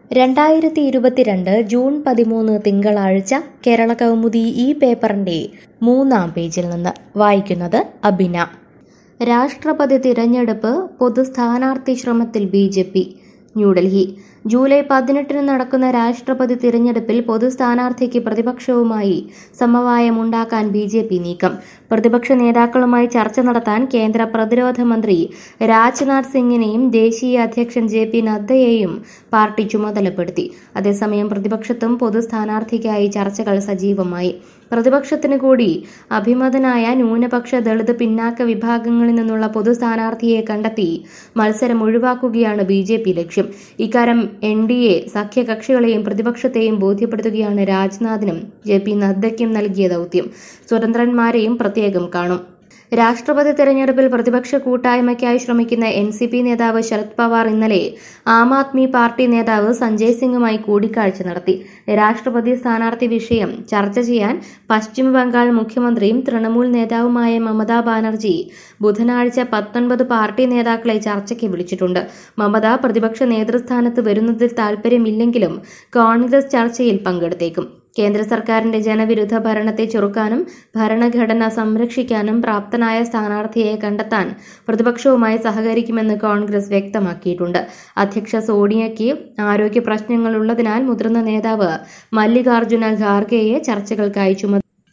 രണ്ടായിരത്തി ഇരുപത്തിരണ്ട് ജൂൺ പതിമൂന്ന് തിങ്കളാഴ്ച കേരള കൗമുദി ഈ പേപ്പറിന്റെ മൂന്നാം പേജിൽ നിന്ന് വായിക്കുന്നത് അബിന രാഷ്ട്രപതി തിരഞ്ഞെടുപ്പ് പൊതു സ്ഥാനാർത്ഥി ശ്രമത്തിൽ B J P New Delhi July പതിനെട്ടിന് നടക്കുന്ന രാഷ്ട്രപതി തിരഞ്ഞെടുപ്പിൽ പൊതു സ്ഥാനാർത്ഥിക്ക് പ്രതിപക്ഷവുമായി സമവായമുണ്ടാക്കാൻ ബി ജെ പി നീക്കം പ്രതിപക്ഷ നേതാക്കളുമായി ചർച്ച നടത്താൻ കേന്ദ്ര പ്രതിരോധ മന്ത്രി രാജ്നാഥ് സിംഗിനെയും ദേശീയ അധ്യക്ഷൻ ജെ പി നദ്ദയെയും പാർട്ടി ചുമതലപ്പെടുത്തി അതേസമയം പ്രതിപക്ഷത്തും പൊതു സ്ഥാനാർത്ഥിക്കായി ചർച്ചകൾ സജീവമായി പ്രതിപക്ഷത്തിന് കൂടി അഭിമതനായ ന്യൂനപക്ഷ ദളിത് പിന്നാക്ക വിഭാഗങ്ങളിൽ നിന്നുള്ള പൊതു സ്ഥാനാർത്ഥിയെ കണ്ടെത്തി മത്സരം ഒഴിവാക്കുകയാണ് ബി ജെ പി ലക്ഷ്യം ഇക്കാര്യം എൻ ഡി എ സഖ്യകക്ഷികളെയും പ്രതിപക്ഷത്തെയും ബോധ്യപ്പെടുത്തുകയാണ് രാജ്നാഥിനും ജെ പി നദ്ദയ്ക്കും നൽകിയ ദൗത്യം സ്വതന്ത്രന്മാരെയും പ്രത്യേകം കാണും രാഷ്ട്രപതി തെരഞ്ഞെടുപ്പിൽ പ്രതിപക്ഷ കൂട്ടായ്മയ്ക്കായി ശ്രമിക്കുന്ന എൻ സി പി നേതാവ് ശരത് പവാർ ഇന്നലെ ആം ആദ്മി പാർട്ടി നേതാവ് സഞ്ജയ് സിംഗുമായി കൂടിക്കാഴ്ച നടത്തി രാഷ്ട്രപതി സ്ഥാനാർത്ഥി വിഷയം ചർച്ച ചെയ്യാൻ പശ്ചിമ ബംഗാൾ മുഖ്യമന്ത്രിയും തൃണമൂൽ നേതാവുമായ മമതാ ബാനർജി ബുധനാഴ്ച പത്തൊൻപത് പാർട്ടി നേതാക്കളെ ചർച്ചയ്ക്ക് വിളിച്ചിട്ടുണ്ട് മമത പ്രതിപക്ഷ നേതൃസ്ഥാനത്ത് വരുന്നതിൽ താൽപ്പര്യമില്ലെങ്കിലും കോൺഗ്രസ് ചർച്ചയിൽ പങ്കെടുത്തേക്കും കേന്ദ്ര സർക്കാരിന്റെ ജനവിരുദ്ധ ഭരണത്തെ ചെറുക്കാനും ഭരണഘടന സംരക്ഷിക്കാനും പ്രാപ്തനായ സ്ഥാനാർത്ഥിയെ കണ്ടെത്താൻ പ്രതിപക്ഷവുമായി സഹകരിക്കുമെന്ന് കോൺഗ്രസ് വ്യക്തമാക്കിയിട്ടുണ്ട് അധ്യക്ഷ സോണിയയ്ക്ക് ആരോഗ്യ പ്രശ്നങ്ങളുള്ളതിനാൽ മുതിർന്ന നേതാവ് മല്ലികാർജുന ഖാർഗെയെ ചർച്ചകൾക്കായി ചുമ